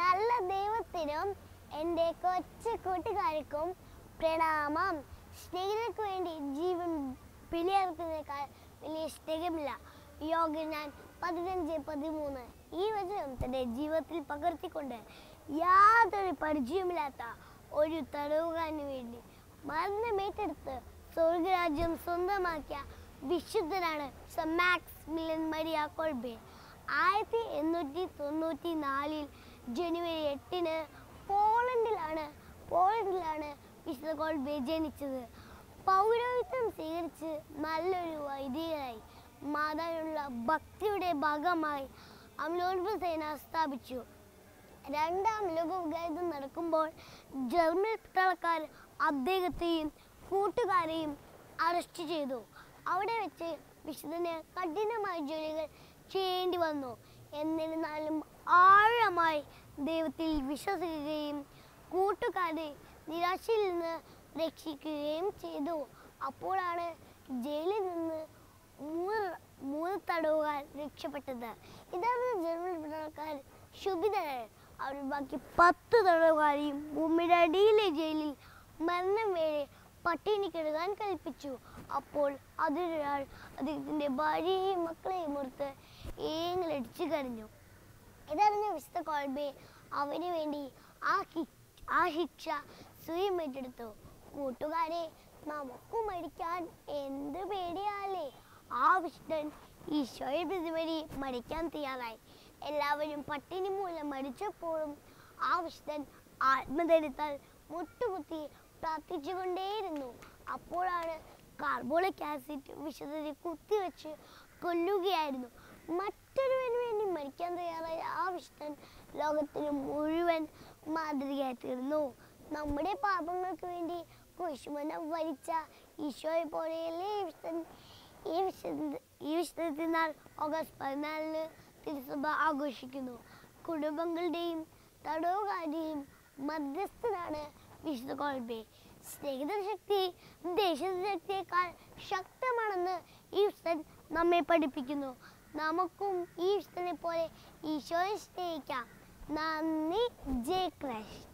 നല്ല ദൈവത്തിനും എൻ്റെ കൊച്ചു കൂട്ടുകാർക്കും പ്രണാമം സ്നേഹിതർക്ക് വേണ്ടി ജീവൻ ബലിയർക്കുന്നതിനേക്കാൾ വലിയ സ്നേഹമില്ല യോഗനാൻ പതിനഞ്ച് പതിമൂന്ന് ഈ വചനം തൻ്റെ ജീവിതത്തിൽ പകർത്തിക്കൊണ്ട് യാതൊരു പരിചയമില്ലാത്ത ഒരു തടവുകാരന് വേണ്ടി മരണമേറ്റെടുത്ത് സ്വർഗരാജ്യം സ്വന്തമാക്കിയ വിശുദ്ധനാണ് sir Maximilian Maria Kolbe ആയിരത്തി എണ്ണൂറ്റി തൊണ്ണൂറ്റി നാലിൽ ജനുവരി എട്ടിന് പോളണ്ടിലാണ് പോളണ്ടിലാണ് വിശുദ്ധ കൊൾബെ ജനിച്ചത് പൗരോഹിത്യം സ്വീകരിച്ച് നല്ലൊരു വൈദികനായി മാതാവിനുള്ള ഭക്തിയുടെ ഭാഗമായി അമലോത്ഭ സേന സ്ഥാപിച്ചു രണ്ടാം ലോകയുദ്ധം നടക്കുമ്പോൾ ജർമ്മൻ പട്ടാളക്കാർ അദ്ദേഹത്തെയും കൂട്ടുകാരെയും അറസ്റ്റ് ചെയ്തു അവിടെ വെച്ച് വിശുദ്ധന് കഠിനമായ ജോലികൾ ചെയ്യേണ്ടി വന്നു എന്നിരുന്നാലും ആഴമായി ദൈവത്തിൽ വിശ്വസിക്കുകയും കൂട്ടുകാരെ നിരാശയിൽ നിന്ന് രക്ഷിക്കുകയും ചെയ്തു അപ്പോഴാണ് ജയിലിൽ നിന്ന് മൂന്ന് മൂന്ന് തടവുകാർ രക്ഷപ്പെട്ടത് ഇതാണ് ജർമ്മൻ പട്ടാളക്കാർ ശുഭിതരായ അവർ ബാക്കി പത്ത് തടവുകാരെയും ഭൂമിയുടെ അടിയിലെ ജയിലിൽ മരണം വരെ പട്ടിണി കിടക്കാൻ കൽപ്പിച്ചു അപ്പോൾ അതിലൊരാൾ അദ്ദേഹത്തിൻ്റെ ഭാര്യയെയും മക്കളെയും ഓർത്ത് ഏങ്ങളടിച്ച് കരഞ്ഞു ഇതറിഞ്ഞ വിശുദ്ധ കോൾബെ അവന് വേണ്ടി ആ ഹി- ആ ശിക്ഷ സ്വയം ഏറ്റെടുത്തു കൂട്ടുകാരെ നമുക്ക് മരിക്കാൻ എന്ത് പേടിയാലേ ആ വിശുദ്ധൻ ഈശോയെ പ്രതിമരി മരിക്കാൻ തയ്യാറായി എല്ലാവരും പട്ടിണി മൂലം മരിച്ചപ്പോഴും ആ വിശുദ്ധൻ ആത്മധൈര്യത്താൽ മുട്ടുകുത്തി പ്രാർത്ഥിച്ചുകൊണ്ടേയിരുന്നു അപ്പോഴാണ് കാർബോളിക് ആസിഡ് വിശുദ്ധനെ കുത്തിവെച്ച് കൊല്ലുകയായിരുന്നു മറ്റൊരുവന് വേണ്ടി മരിക്കാൻ തയ്യാറായ ആ വിശുദ്ധൻ ലോകത്തിന് മുഴുവൻ മാതൃകയായി തീർന്നു നമ്മുടെ പാപങ്ങൾക്ക് വേണ്ടി കുശുമനം വരിച്ച ഈശോയെ പോലെയല്ലേ ഈ വിശുദ്ധൻ ഈ വിശുദ്ധ ഈ വിശുദ്ധ നാൾ ഓഗസ്റ്റ് പതിനാലിന് തിരുസഭ ആഘോഷിക്കുന്നു കുടുംബങ്ങളുടെയും തടവുകാരുടെയും മധ്യസ്ഥനാണ് വിശുദ്ധ കോൾബെ സ്നേഹിത ശക്തി ദേശീയ ശക്തിയേക്കാൾ ശക്തമാണെന്ന് ഈ വിശുദ്ധൻ നമ്മെ പഠിപ്പിക്കുന്നു നമുക്കും ഈ വിശുദ്ധനെ പോലെ ഈശോയെ സ്നേഹിക്കാം നന്ദി ജയ് ക്രൈസ്റ്റ്